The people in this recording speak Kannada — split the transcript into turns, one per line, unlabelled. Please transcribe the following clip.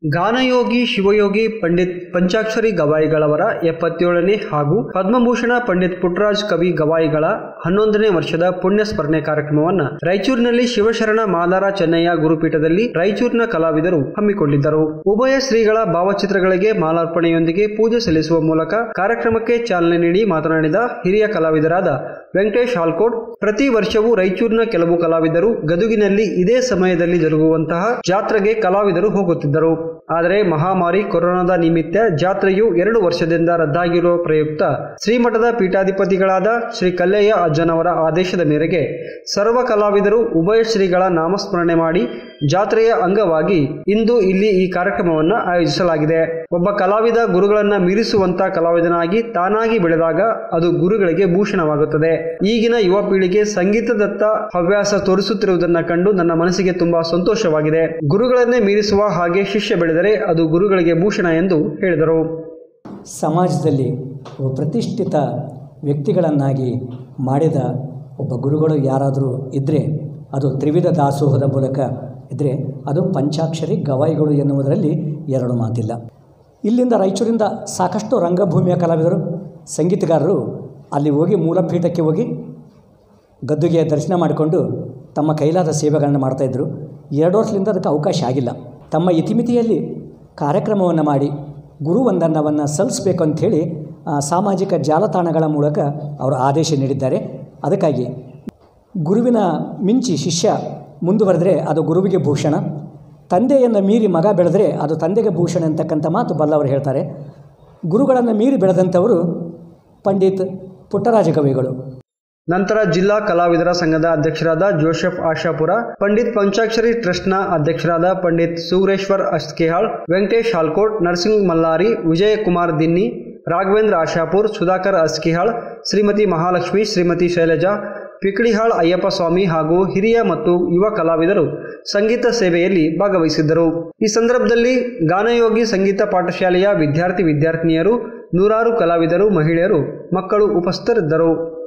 ಗಾನಯೋಗಿ ಶಿವಯೋಗಿ ಪಂಡಿತ್ ಪಂಚಾಕ್ಷರಿ ಗವಾಯಿಗಳವರ ಎಪ್ಪತ್ತೇಳನೇ ಹಾಗೂ ಪದ್ಮಭೂಷಣ ಪಂಡಿತ್ ಪುಟ್ಟರಾಜ್ ಕವಿ ಗವಾಯಿಗಳ ಹನ್ನೊಂದನೇ ವರ್ಷದ ಪುಣ್ಯ ಸ್ಮರಣೆ ಕಾರ್ಯಕ್ರಮವನ್ನು ರಾಯಚೂರಿನಲ್ಲಿ ಶಿವಶರಣ ಮಾದಾರ ಚೆನ್ನಯ್ಯ ಗುರುಪೀಠದಲ್ಲಿ ರಾಯಚೂರಿನ ಕಲಾವಿದರು ಹಮ್ಮಿಕೊಂಡಿದ್ದರು ಉಭಯ ಶ್ರೀಗಳ ಭಾವಚಿತ್ರಗಳಿಗೆ ಮಾಲಾರ್ಪಣೆಯೊಂದಿಗೆ ಪೂಜೆ ಸಲ್ಲಿಸುವ ಮೂಲಕ ಕಾರ್ಯಕ್ರಮಕ್ಕೆ ಚಾಲನೆ ನೀಡಿ ಮಾತನಾಡಿದ ಹಿರಿಯ ಕಲಾವಿದರಾದ ವೆಂಕಟೇಶ್ ಹಾಲ್ಕೋಟ್ ಪ್ರತಿ ವರ್ಷವೂ ರಾಯಚೂರಿನ ಕೆಲವು ಕಲಾವಿದರು ಗದುಗಿನಲ್ಲಿ ಇದೇ ಸಮಯದಲ್ಲಿ ಜರುಗುವಂತಹ ಜಾತ್ರೆಗೆ ಕಲಾವಿದರು ಹೋಗುತ್ತಿದ್ದರು ಆದರೆ ಮಹಾಮಾರಿ ಕೊರೋನಾದ ನಿಮಿತ್ತ ಜಾತ್ರೆಯು ಎರಡು ವರ್ಷದಿಂದ ರದ್ದಾಗಿರುವ ಪ್ರಯುಕ್ತ ಶ್ರೀಮಠದ ಪೀಠಾಧಿಪತಿಗಳಾದ ಶ್ರೀ ಕಲ್ಲಯ್ಯ ಅಜ್ಜನವರ ಆದೇಶದ ಮೇರೆಗೆ ಸರ್ವ ಕಲಾವಿದರು ಉಭಯ ಶ್ರೀಗಳ ನಾಮಸ್ಮರಣೆ ಮಾಡಿ ಜಾತ್ರೆಯ ಅಂಗವಾಗಿ ಇಂದು ಇಲ್ಲಿ ಈ ಕಾರ್ಯಕ್ರಮವನ್ನು ಆಯೋಜಿಸಲಾಗಿದೆ ಒಬ್ಬ ಕಲಾವಿದ ಗುರುಗಳನ್ನ ಮೀರಿಸುವಂತ ಕಲಾವಿದನಾಗಿ ತಾನಾಗಿ ಬೆಳೆದಾಗ ಅದು ಗುರುಗಳಿಗೆ ಭೂಷಣವಾಗುತ್ತದೆ ಈಗಿನ ಯುವ ಪೀಳಿಗೆ ಸಂಗೀತದತ್ತ ಹವ್ಯಾಸ ತೋರಿಸುತ್ತಿರುವುದನ್ನ ಕಂಡು ನನ್ನ ಮನಸ್ಸಿಗೆ ತುಂಬಾ ಸಂತೋಷವಾಗಿದೆ ಗುರುಗಳನ್ನೇ ಮೀರಿಸುವ ಹಾಗೆ ಶಿಷ್ಯ ಬೆಳೆದರೆ ಅದು ಗುರುಗಳಿಗೆ ಭೂಷಣ ಎಂದು ಹೇಳಿದರು
ಸಮಾಜದಲ್ಲಿ ಒಬ್ಬ ಪ್ರತಿಷ್ಠಿತ ವ್ಯಕ್ತಿಗಳನ್ನಾಗಿ ಮಾಡಿದ ಒಬ್ಬ ಗುರುಗಳು ಯಾರಾದರೂ ಇದ್ದರೆ ಅದು ತ್ರಿವಿಧ ದಾಸೋಹದ ಮೂಲಕ ಇದ್ದರೆ ಅದು ಪಂಚಾಕ್ಷರಿ ಗವಾಯಿಗಳು ಎನ್ನುವುದರಲ್ಲಿ ಎರಡು ಮಾತಿಲ್ಲ ಇಲ್ಲಿಂದ ರಾಯಚೂರಿಂದ ಸಾಕಷ್ಟು ರಂಗಭೂಮಿಯ ಕಲಾವಿದರು ಸಂಗೀತಗಾರರು ಅಲ್ಲಿ ಹೋಗಿ ಮೂಲಪೀಠಕ್ಕೆ ಹೋಗಿ ಗದ್ದುಗೆಯ ದರ್ಶನ ಮಾಡಿಕೊಂಡು ತಮ್ಮ ಕೈಲಾದ ಸೇವೆಗಳನ್ನು ಮಾಡ್ತಾಯಿದ್ರು ಎರಡು ವರ್ಷದಿಂದ ಅದಕ್ಕೆ ಅವಕಾಶ ಆಗಿಲ್ಲ ತಮ್ಮ ಇತಿಮಿತಿಯಲ್ಲಿ ಕಾರ್ಯಕ್ರಮವನ್ನು ಮಾಡಿ ಗುರುವಂದನವನ್ನು ಸಲ್ಲಿಸಬೇಕು ಅಂಥೇಳಿ ಆ, ಸಾಮಾಜಿಕ ಜಾಲತಾಣಗಳ ಮೂಲಕ ಅವರು ಆದೇಶ ನೀಡಿದ್ದಾರೆ ಅದಕ್ಕಾಗಿ ಗುರುವಿನ ಮಿಂಚಿ ಶಿಷ್ಯ ಮುಂದುವರೆದರೆ ಅದು ಗುರುವಿಗೆ ಭೂಷಣ ತಂದೆಯನ್ನು ಮೀರಿ ಮಗ ಬೆಳೆದರೆ ಅದು ತಂದೆಗೆ ಭೂಷಣ ಅಂತಕ್ಕಂಥ ಮಾತು ಬಲ್ಲವರು ಹೇಳ್ತಾರೆ ಗುರುಗಳನ್ನು ಮೀರಿ ಬೆಳೆದಂಥವರು ಪಂಡಿತ್ ಪುಟ್ಟರಾಜ ಕವಿಗಳು
ನಂತರ ಜಿಲ್ಲಾ ಕಲಾವಿದರ ಸಂಘದ ಅಧ್ಯಕ್ಷರಾದ ಜೋಸೆಫ್ ಆಶಾಪುರ ಪಂಡಿತ್ ಪಂಚಾಕ್ಷರಿ ಟ್ರಸ್ಟ್ನ ಅಧ್ಯಕ್ಷರಾದ ಪಂಡಿತ್ ಸುರೇಶ್ವರ್ ಅಸ್ಕೇಹಾಳ್ ವೆಂಕಟೇಶ್ ಹಾಲ್ಕೋಟ್ ನರಸಿಂಗ್ ಮಲ್ಲಾರಿ ವಿಜಯಕುಮಾರ್ ದಿನ್ನಿ ರಾಘವೇಂದ್ರ ಆಶಾಪುರ್ ಸುಧಾಕರ್ ಅಸ್ಕಿಹಾಳ್ ಶ್ರೀಮತಿ ಮಹಾಲಕ್ಷ್ಮಿ ಶ್ರೀಮತಿ ಶೈಲಜಾ ಪಿಕಳಿಹಾಳ್ ಅಯ್ಯಪ್ಪ ಸ್ವಾಮಿ ಹಾಗೂ ಹಿರಿಯ ಮತ್ತು ಯುವ ಕಲಾವಿದರು ಸಂಗೀತ ಸೇವೆಯಲ್ಲಿ ಭಾಗವಹಿಸಿದ್ದರು ಈ ಸಂದರ್ಭದಲ್ಲಿ ಗಾನಯೋಗಿ ಸಂಗೀತ ಪಾಠಶಾಲೆಯ ವಿದ್ಯಾರ್ಥಿ ವಿದ್ಯಾರ್ಥಿನಿಯರು ನೂರಾರು ಕಲಾವಿದರು ಮಹಿಳೆಯರು ಮಕ್ಕಳು ಉಪಸ್ಥಿತರಿದ್ದರು